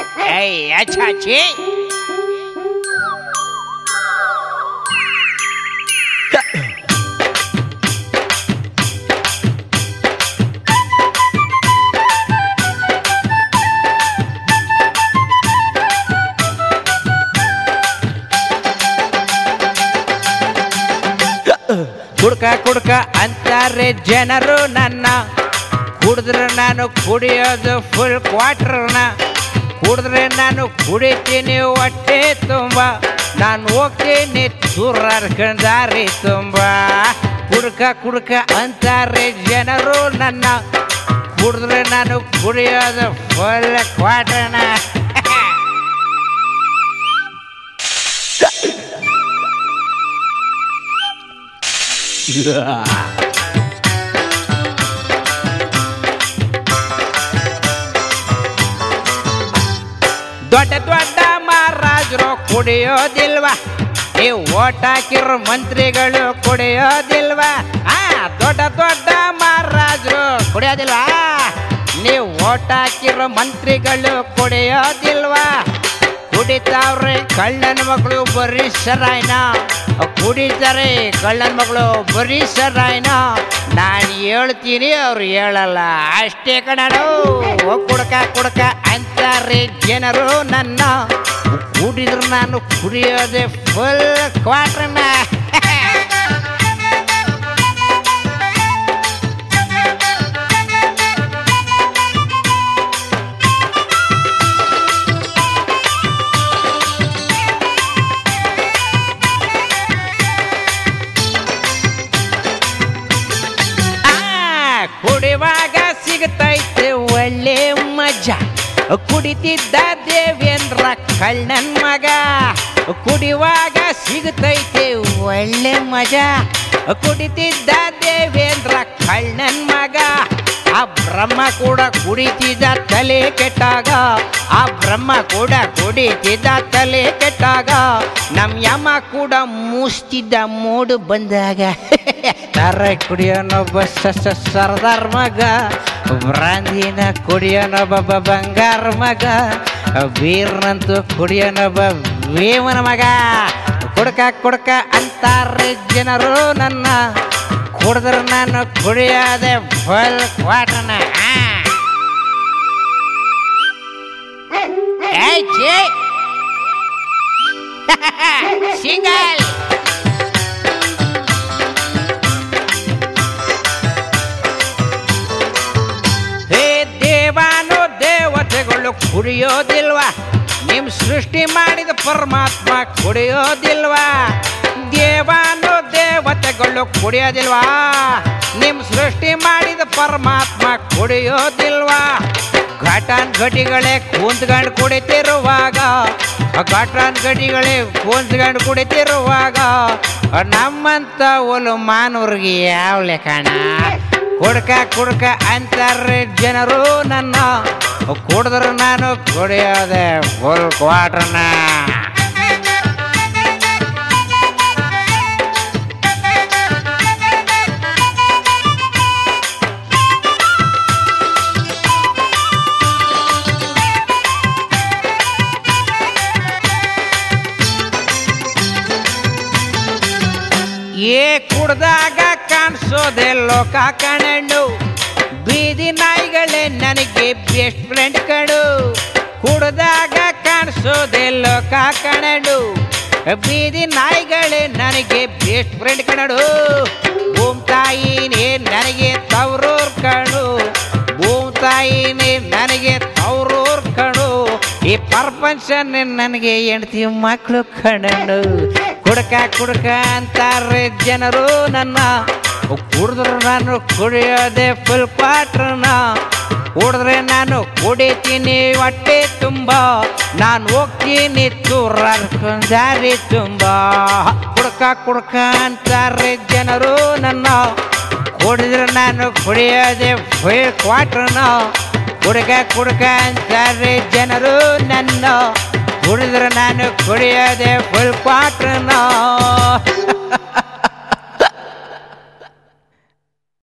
ಏಯ್ ಅಚ್ಚಾಚಿ ಕುಡ್ಕ ಕುಡ್ಕ ಅಂತಾರೆ ಜನರು ನನ್ನ ಕುಡಿದ್ರೆ ನಾನು ಕುಡಿಯೋದು ಫುಲ್ ಕ್ವಾರ್ಟರ್ನ ಕುಡಿದ್ರೆ ನಾನು ಕುಡಿತೀನಿ ಹೊಟ್ಟೆ ತುಂಬ ನಾನು ಹೋಗ್ತೀನಿ ದೂರ ದಾರಿ ತುಂಬ ಕುಡ್ಕ ಕುಡ್ಕ ಅಂತಾರೆ ಜನರು ನನ್ನ ಕುಡಿದ್ರೆ ನಾನು ಕುಡಿಯೋದು ಫುಲ್ ಕ್ವಾರ್ಟರ್ನ ದೊಡ್ಡ ದೊಡ್ಡ ಮಹಾರಾಜರು ಕುಡಿಯೋದಿಲ್ವಾ ನೀವು ಓಟ್ ಹಾಕಿರೋ ಮಂತ್ರಿಗಳು ಕುಡಿಯೋದಿಲ್ವಾ ಆ ದೊಡ್ಡ ದೊಡ್ಡ ಮಹಾರಾಜರು ಕುಡಿಯೋದಿಲ್ವಾ ನೀವು ಓಟ್ ಹಾಕಿರೋ ಮಂತ್ರಿಗಳು ಕುಡಿಯೋದಿಲ್ವಾ ಕುಡಿತಾವ್ರೆ ಕಳ್ಳನ ಮಕ್ಕಳು ಬರೀ ಸರಾಯ್ನ ಕುಡಿತಾರೆ ಕಳ್ಳನ ಮಕ್ಕಳು ಬರೀ ಸರಾಯ್ನ ನಾನು ಹೇಳ್ತೀನಿ ಅವ್ರು ಹೇಳಲ್ಲ ಅಷ್ಟೇ ಕಣಡು ಕುಡ್ಕ ಕುಡ್ಕ ಅಂತಾರೆ ಜನರು ನನ್ನ ಕುಡಿದ್ರು ನಾನು ಕುಡಿಯೋದೆ ಫುಲ್ ಕ್ವಾರ್ಟರ್ನ ಆ, ಕುಡಿವಾಗ ಸಿಗ್ತೈತೆ ಒಳ್ಳೆ ಮಜಾ ಕುಡಿತಿದ್ದ ದೇವೇಂದ್ರ ಕಳ್ಳನ್ ಮಗ ಕುಡಿವಾಗ ಸಿಗ್ತೈತೆ ಒಳ್ಳೆ ಮಜಾ ಕುಡಿತಿದ್ದ ದೇವೇಂದ್ರ ಕಳ್ಳನ್ ಮಗ ಆ ಬ್ರಹ್ಮ ಕೂಡ ಕುಡಿತಿದ್ದ ತಲೆ ಕೆಟ್ಟಾಗ ಆ ಬ್ರಹ್ಮ ಕೂಡ ಕುಡಿತಿದ್ದ ತಲೆ ಕೆಟ್ಟಾಗ ನಮ್ ಯಮ ಕೂಡ ಮೂಸ್ತಿದ್ದ ಮೂಡು ಬಂದಾಗ ತರ ಕುಡಿಯೋನೊಬ್ಬ ಸ ಸ- ಸರ್ದಾರ್ ಮಗ ಬ್ರಾಂದಿನ ಕುಡಿಯೋನೊಬ್ಬ ಬ- ಬಂಗಾರ ಮಗ ವೀರ್ನಂತೂ ಕುಡಿಯೋನೊಬ್ಬ ವೇಮನ ಮಗ ಕುಡ್ಕ ಕುಡ್ಕ ಅಂತಾರೆ ಜನರು ನನ್ನ ಕುಡಿದ್ರೆ ನಾನು ಕುಡಿಯೋದೆ ಫುಲ್ ಕ್ವಾಟನ ಏಯ್ ಛೀ! ಸಿಂಗಲ್ ಹೇ ದೇವಾನು ದೇವತೆಗಳು ಕುಡಿಯೋದಿಲ್ವಾ ನಿಮ್ ಸೃಷ್ಟಿ ಮಾಡಿದ ಪರಮಾತ್ಮ ಕುಡಿಯೋದಿಲ್ವಾ ದೇವಾನು ದೇವತೆಗಳು ಕುಡಿಯೋದಿಲ್ವಾ ನಿಮ್ ಸೃಷ್ಟಿ ಮಾಡಿದ ಪರಮಾತ್ಮ ಕುಡಿಯೋದಿಲ್ವಾ ಘಟಾನ್ ಘಟಿಗಳೇ ಕೂತ್ಕೊಂಡು ಕುಡಿತಿರುವಾಗ ಘಟಾನ್ ಘಟಿಗಳೇ ಕೂತ್ಕೊಂಡು ಕುಡಿತಿರುವಾಗ ನಮ್ಮಂತ ಒಲು ಮಾನವ್ರಿಗೆ ಯಾವ ಲೆಕ್ಕಣ ಕುಡ್ಕ ಕುಡ್ಕ ಅಂತಾರೆ ಜನರು ನನ್ನ ಕುಡಿದ್ರೆ ನಾನು ಕುಡಿಯೋದೆ ಫುಲ್ ಕ್ವಾರ್ಟರ್ನ ಏ ಕುಡ್ದಾಗ ಕಾಣಿಸೋದೆ ಲೋಕ ಕಣಣ್ಣು ಬೀದಿ ನಾಯಿಗಳೇ ನನಗೆ ಬೆಸ್ಟ್ ಫ್ರೆಂಡ್ ಕಣು ಕುಡ್ದಾಗ ಕಾಣಿಸೋದೆ ಲೋಕ ಕಣಣ್ಣು ಬೀದಿ ನಾಯಿಗಳೇ ನನಗೆ ಬೆಸ್ಟ್ ಫ್ರೆಂಡ್ ಕಣಡು ಭೂಮ್ ತಾಯಿನೇ ನನಗೆ ತವರೂರ್ ಕಣು ಭೂಮ್ ತಾಯಿನೇ ನನಗೆ ತವರೂರ್ ಕಣು ಈ ಪ್ರಪಂಚ ನನಗೆ ಹೆಂಡತಿ ಮಕ್ಕಳು ಕಣಣ್ಣು ಕುಡ್ಕ ಕುಡ್ಕ ಅಂತಾರೆ ಜನರು ನನ್ನ ಕುಡಿದ್ರೆ ನಾನು ಕುಡಿಯೋದೆ ಫುಲ್ ಕ್ವಾಟ್ರನ ಕುಡಿದ್ರೆ ನಾನು ಕುಡಿತೀನಿ ಹೊಟ್ಟೆ ತುಂಬ ನಾನು ಹೋಗ್ತೀನಿ ತೂರ ದಾರಿ ತುಂಬ ಕುಡ್ಕ ಕುಡ್ಕ ಅಂತಾರೆ ಜನರು ನನ್ನ ಕುಡಿದ್ರೆ ನಾನು ಕುಡಿಯೋದೆ ಫುಲ್ ಕ್ವಾಟ್ರನ ಕುಡ್ಕ ಕುಡ್ಕ ಅಂತಾರೆ ಜನರು ನನ್ನ ಕುಡಿದ್ರೆ ನಾನು ಕುಡಿಯೋದೆ ಫುಲ್ ಕ್ವಾಟ್ರನ